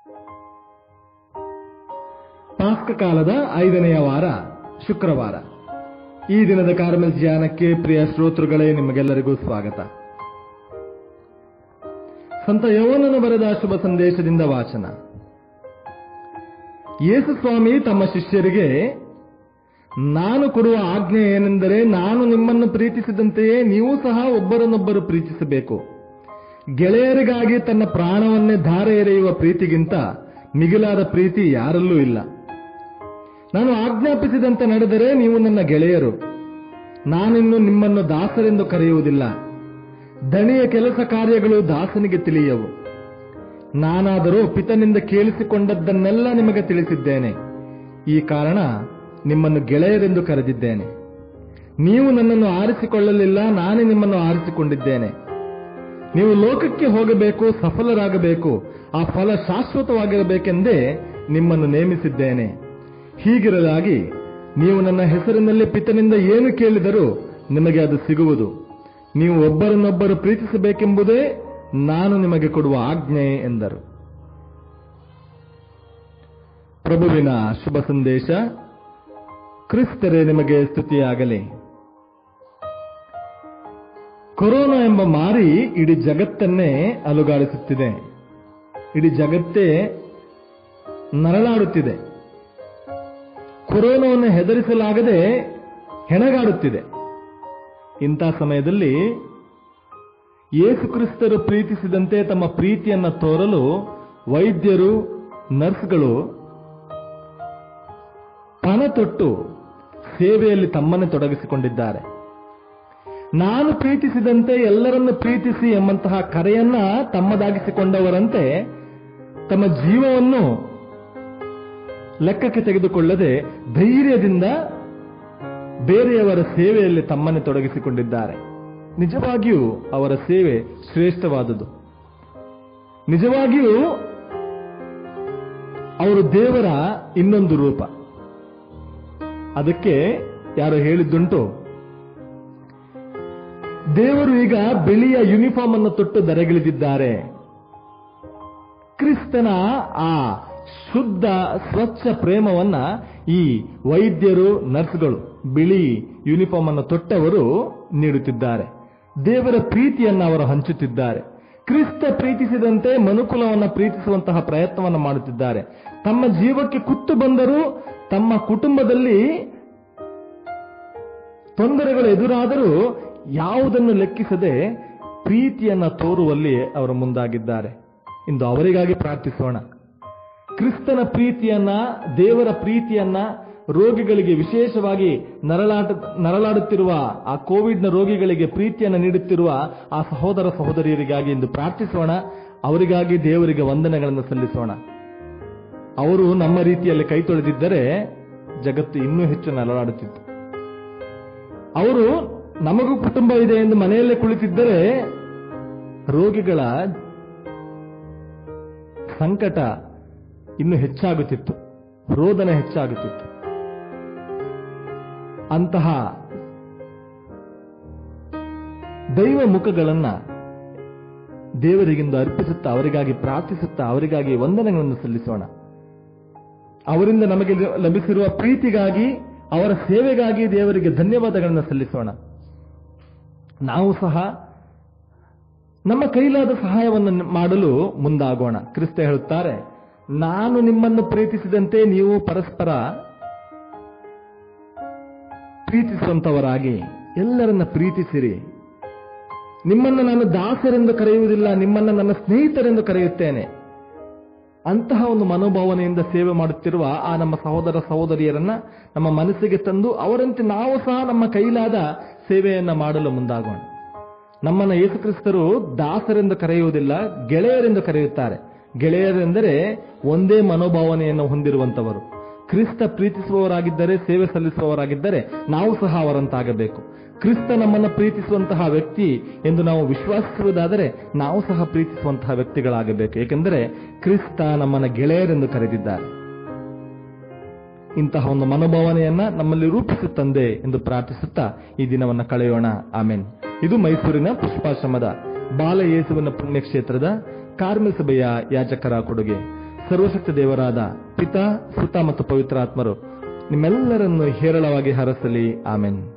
ಪಾಸ್ಕ ಕಾಲದ ಐದನೆಯ ವಾರ ಶುಕ್ರವಾರ ಈ ದಿನದ ಕಾರ್ಮೆಲ್ ಧ್ಯಾನಕ್ಕೆ ಪ್ರಿಯ ಶ್ರೋತೃಗಳೇ ನಿಮಗೆಲ್ಲರಿಗೂ ಸ್ವಾಗತ ಸಂತ ಯೌವನನು ಬರೆದ ಶುಭ ಸಂದೇಶದಿಂದ ವಾಚನ ಯೇಸು ಸ್ವಾಮಿ ತಮ್ಮ ಶಿಷ್ಯರಿಗೆ ನಾನು ಕೊಡುವ ಆಜ್ಞೆ ಏನೆಂದರೆ ನಾನು ನಿಮ್ಮನ್ನು ಪ್ರೀತಿಸಿದಂತೆಯೇ ನೀವು ಸಹ ಒಬ್ಬರನ್ನೊಬ್ಬರು ಪ್ರೀತಿಸಬೇಕು ಗೆಳೆಯರಿಗಾಗಿ ತನ್ನ ಪ್ರಾಣವನ್ನೇ ಧಾರೆ ಎರೆಯುವ ಪ್ರೀತಿಗಿಂತ ಮಿಗಿಲಾದ ಪ್ರೀತಿ ಯಾರಲ್ಲೂ ಇಲ್ಲ ನಾನು ಆಜ್ಞಾಪಿಸಿದಂತೆ ನಡೆದರೆ ನೀವು ನನ್ನ ಗೆಳೆಯರು ನಾನಿನ್ನು ನಿಮ್ಮನ್ನು ದಾಸರೆಂದು ಕರೆಯುವುದಿಲ್ಲ ದಣಿಯ ಕೆಲಸ ಕಾರ್ಯಗಳು ದಾಸನಿಗೆ ತಿಳಿಯವು ನಾನಾದರೂ ಪಿತನಿಂದ ಕೇಳಿಸಿಕೊಂಡದ್ದನ್ನೆಲ್ಲ ನಿಮಗೆ ತಿಳಿಸಿದ್ದೇನೆ ಈ ಕಾರಣ ನಿಮ್ಮನ್ನು ಗೆಳೆಯರೆಂದು ಕರೆದಿದ್ದೇನೆ ನೀವು ನನ್ನನ್ನು ಆರಿಸಿಕೊಳ್ಳಲಿಲ್ಲ ನಾನೇ ನಿಮ್ಮನ್ನು ಆರಿಸಿಕೊಂಡಿದ್ದೇನೆ ನೀವು ಲೋಕಕ್ಕೆ ಹೋಗಬೇಕು ಸಫಲರಾಗಬೇಕು ಆ ಫಲ ಶಾಶ್ವತವಾಗಿರಬೇಕೆಂದೇ ನಿಮ್ಮನ್ನು ನೇಮಿಸಿದ್ದೇನೆ ಹೀಗಿರಲಾಗಿ ನೀವು ನನ್ನ ಹೆಸರಿನಲ್ಲಿ ಪಿತನಿಂದ ಏನು ಕೇಳಿದರೂ ನಿಮಗೆ ಅದು ಸಿಗುವುದು ನೀವು ಒಬ್ಬರನ್ನೊಬ್ಬರು ಪ್ರೀತಿಸಬೇಕೆಂಬುದೇ ನಾನು ನಿಮಗೆ ಕೊಡುವ ಆಜ್ಞೆ ಎಂದರು ಪ್ರಭುವಿನ ಶುಭ ಸಂದೇಶ ಕ್ರಿಸ್ತರೇ ನಿಮಗೆ ಸ್ತುತಿಯಾಗಲಿ ಕೊರೋನಾ ಎಂಬ ಮಾರಿ ಇಡೀ ಜಗತ್ತನ್ನೇ ಅಲುಗಾಡಿಸುತ್ತಿದೆ ಇಡೀ ಜಗತ್ತೇ ನರಳಾಡುತ್ತಿದೆ ಕೊರೋನಾವನ್ನು ಹೆದರಿಸಲಾಗದೆ ಹೆಣಗಾಡುತ್ತಿದೆ ಇಂಥ ಸಮಯದಲ್ಲಿ ಯೇಸು ಕ್ರಿಸ್ತರು ಪ್ರೀತಿಸಿದಂತೆ ತಮ್ಮ ಪ್ರೀತಿಯನ್ನ ತೋರಲು ವೈದ್ಯರು ನರ್ಸ್ಗಳು ಪಣ ತೊಟ್ಟು ಸೇವೆಯಲ್ಲಿ ತಮ್ಮನ್ನೇ ತೊಡಗಿಸಿಕೊಂಡಿದ್ದಾರೆ ನಾನು ಪ್ರೀತಿಸಿದಂತೆ ಎಲ್ಲರನ್ನು ಪ್ರೀತಿಸಿ ಎಂಬಂತಹ ಕರೆಯನ್ನ ತಮ್ಮದಾಗಿಸಿಕೊಂಡವರಂತೆ ತಮ್ಮ ಜೀವವನ್ನು ಲೆಕ್ಕಕ್ಕೆ ತೆಗೆದುಕೊಳ್ಳದೆ ಧೈರ್ಯದಿಂದ ಬೇರೆಯವರ ಸೇವೆಯಲ್ಲಿ ತಮ್ಮನ್ನು ತೊಡಗಿಸಿಕೊಂಡಿದ್ದಾರೆ ನಿಜವಾಗಿಯೂ ಅವರ ಸೇವೆ ಶ್ರೇಷ್ಠವಾದುದು ನಿಜವಾಗಿಯೂ ಅವರು ದೇವರ ಇನ್ನೊಂದು ರೂಪ ಅದಕ್ಕೆ ಯಾರು ಹೇಳಿದ್ದುಂಟು ದೇವರು ಈಗ ಬಿಳಿಯ ಯೂನಿಫಾರ್ಮ್ ಅನ್ನು ತೊಟ್ಟು ದರೆಗಿಳಿದಿದ್ದಾರೆ ಕ್ರಿಸ್ತನ ಆ ಶುದ್ಧ ಸ್ವಚ್ಛ ಪ್ರೇಮವನ್ನ ಈ ವೈದ್ಯರು ನರ್ಸ್ಗಳು ಬಿಳಿ ಯೂನಿಫಾರ್ಮ್ ಅನ್ನು ತೊಟ್ಟವರು ನೀಡುತ್ತಿದ್ದಾರೆ ದೇವರ ಪ್ರೀತಿಯನ್ನು ಅವರು ಹಂಚುತ್ತಿದ್ದಾರೆ ಕ್ರಿಸ್ತ ಪ್ರೀತಿಸಿದಂತೆ ಮನುಕುಲವನ್ನ ಪ್ರೀತಿಸುವಂತಹ ಪ್ರಯತ್ನವನ್ನು ಮಾಡುತ್ತಿದ್ದಾರೆ ತಮ್ಮ ಜೀವಕ್ಕೆ ಕುತ್ತು ಬಂದರೂ ತಮ್ಮ ಕುಟುಂಬದಲ್ಲಿ ತೊಂದರೆಗಳು ಎದುರಾದರೂ ಯಾವುದನ್ನು ಲೆಕ್ಕಿಸದೆ ಪ್ರೀತಿಯನ್ನ ತೋರುವಲ್ಲಿ ಅವರು ಮುಂದಾಗಿದ್ದಾರೆ ಇಂದು ಅವರಿಗಾಗಿ ಪ್ರಾರ್ಥಿಸೋಣ ಕ್ರಿಸ್ತನ ಪ್ರೀತಿಯನ್ನ ದೇವರ ಪ್ರೀತಿಯನ್ನ ರೋಗಿಗಳಿಗೆ ವಿಶೇಷವಾಗಿ ನರಳಾಟ ನರಳಾಡುತ್ತಿರುವ ಆ ಕೋವಿಡ್ನ ರೋಗಿಗಳಿಗೆ ಪ್ರೀತಿಯನ್ನು ನೀಡುತ್ತಿರುವ ಆ ಸಹೋದರ ಸಹೋದರಿಯರಿಗಾಗಿ ಇಂದು ಪ್ರಾರ್ಥಿಸೋಣ ಅವರಿಗಾಗಿ ದೇವರಿಗೆ ವಂದನೆಗಳನ್ನು ಸಲ್ಲಿಸೋಣ ಅವರು ನಮ್ಮ ರೀತಿಯಲ್ಲಿ ಕೈ ತೊಳೆದಿದ್ದರೆ ಜಗತ್ತು ಇನ್ನೂ ಹೆಚ್ಚು ನರಳಾಡುತ್ತಿತ್ತು ಅವರು ನಮಗೂ ಕುಟುಂಬ ಇದೆ ಎಂದು ಮನೆಯಲ್ಲೇ ಕುಳಿತಿದ್ದರೆ ರೋಗಿಗಳ ಸಂಕಟ ಇನ್ನು ಹೆಚ್ಚಾಗುತ್ತಿತ್ತು ರೋದನೆ ಹೆಚ್ಚಾಗುತ್ತಿತ್ತು ಅಂತಹ ದೈವ ಮುಖಗಳನ್ನ ದೇವರಿಗಿಂದು ಅರ್ಪಿಸುತ್ತಾ ಅವರಿಗಾಗಿ ಪ್ರಾರ್ಥಿಸುತ್ತಾ ಅವರಿಗಾಗಿ ವಂದನೆಗಳನ್ನು ಸಲ್ಲಿಸೋಣ ಅವರಿಂದ ನಮಗೆ ಲಭಿಸಿರುವ ಪ್ರೀತಿಗಾಗಿ ಅವರ ಸೇವೆಗಾಗಿ ದೇವರಿಗೆ ಧನ್ಯವಾದಗಳನ್ನು ಸಲ್ಲಿಸೋಣ ನಾವು ಸಹ ನಮ್ಮ ಕೈಲಾದ ಸಹಾಯವನ್ನು ಮಾಡಲು ಮುಂದಾಗೋಣ ಕ್ರಿಸ್ತ ಹೇಳುತ್ತಾರೆ ನಾನು ನಿಮ್ಮನ್ನು ಪ್ರೀತಿಸಿದಂತೆ ನೀವು ಪರಸ್ಪರ ಪ್ರೀತಿಸುವಂತವರಾಗಿ ಎಲ್ಲರನ್ನ ಪ್ರೀತಿಸಿರಿ ನಿಮ್ಮನ್ನು ನಾನು ದಾಸರೆಂದು ಕರೆಯುವುದಿಲ್ಲ ನಿಮ್ಮನ್ನು ನನ್ನ ಸ್ನೇಹಿತರೆಂದು ಕರೆಯುತ್ತೇನೆ ಅಂತಹ ಒಂದು ಮನೋಭಾವನೆಯಿಂದ ಸೇವೆ ಮಾಡುತ್ತಿರುವ ಆ ನಮ್ಮ ಸಹೋದರ ಸಹೋದರಿಯರನ್ನ ನಮ್ಮ ಮನಸ್ಸಿಗೆ ತಂದು ಅವರಂತೆ ನಾವು ಸಹ ನಮ್ಮ ಕೈಲಾದ ಸೇವೆಯನ್ನ ಮಾಡಲು ಮುಂದಾಗೋಣ ನಮ್ಮನ್ನ ಯೇಸುಕ್ರಿಸ್ತರು ದಾಸರೆಂದು ಕರೆಯುವುದಿಲ್ಲ ಗೆಳೆಯರೆಂದು ಕರೆಯುತ್ತಾರೆ ಗೆಳೆಯರೆಂದರೆ ಒಂದೇ ಮನೋಭಾವನೆಯನ್ನು ಹೊಂದಿರುವಂತವರು ಕ್ರಿಸ್ತ ಪ್ರೀತಿಸುವವರಾಗಿದ್ದರೆ ಸೇವೆ ಸಲ್ಲಿಸುವವರಾಗಿದ್ದರೆ ನಾವು ಸಹ ಅವರಂತಾಗಬೇಕು ಕ್ರಿಸ್ತ ನಮ್ಮನ್ನು ಪ್ರೀತಿಸುವಂತಹ ವ್ಯಕ್ತಿ ಎಂದು ನಾವು ವಿಶ್ವಾಸಿಸುವುದಾದರೆ ನಾವು ಸಹ ಪ್ರೀತಿಸುವಂತಹ ವ್ಯಕ್ತಿಗಳಾಗಬೇಕು ಏಕೆಂದರೆ ಕ್ರಿಸ್ತ ನಮ್ಮನ್ನ ಗೆಳೆಯರೆಂದು ಕರೆದಿದ್ದಾರೆ ಇಂತಹ ಒಂದು ಮನೋಭಾವನೆಯನ್ನ ನಮ್ಮಲ್ಲಿ ರೂಪಿಸುತ್ತಂದೆ ಎಂದು ಪ್ರಾರ್ಥಿಸುತ್ತಾ ಈ ದಿನವನ್ನ ಕಳೆಯೋಣ ಆಮೇನ್ ಇದು ಮೈಸೂರಿನ ಪುಷ್ಪಾಶ್ರಮದ ಬಾಲ ಯೇಸುವಿನ ಪುಣ್ಯಕ್ಷೇತ್ರದ ಕಾರ್ಮಿಕ ಸಭೆಯ ಯಾಜಕರ ಕೊಡುಗೆ ಸರ್ವಶಕ್ತ ದೇವರಾದ ಪಿತಾ ಸುತ ಮತ್ತು ಪವಿತ್ರ ಆತ್ಮರು ನಿಮ್ಮೆಲ್ಲರನ್ನು ಹೇರಳವಾಗಿ ಹರಸಲಿ ಆಮೆನ್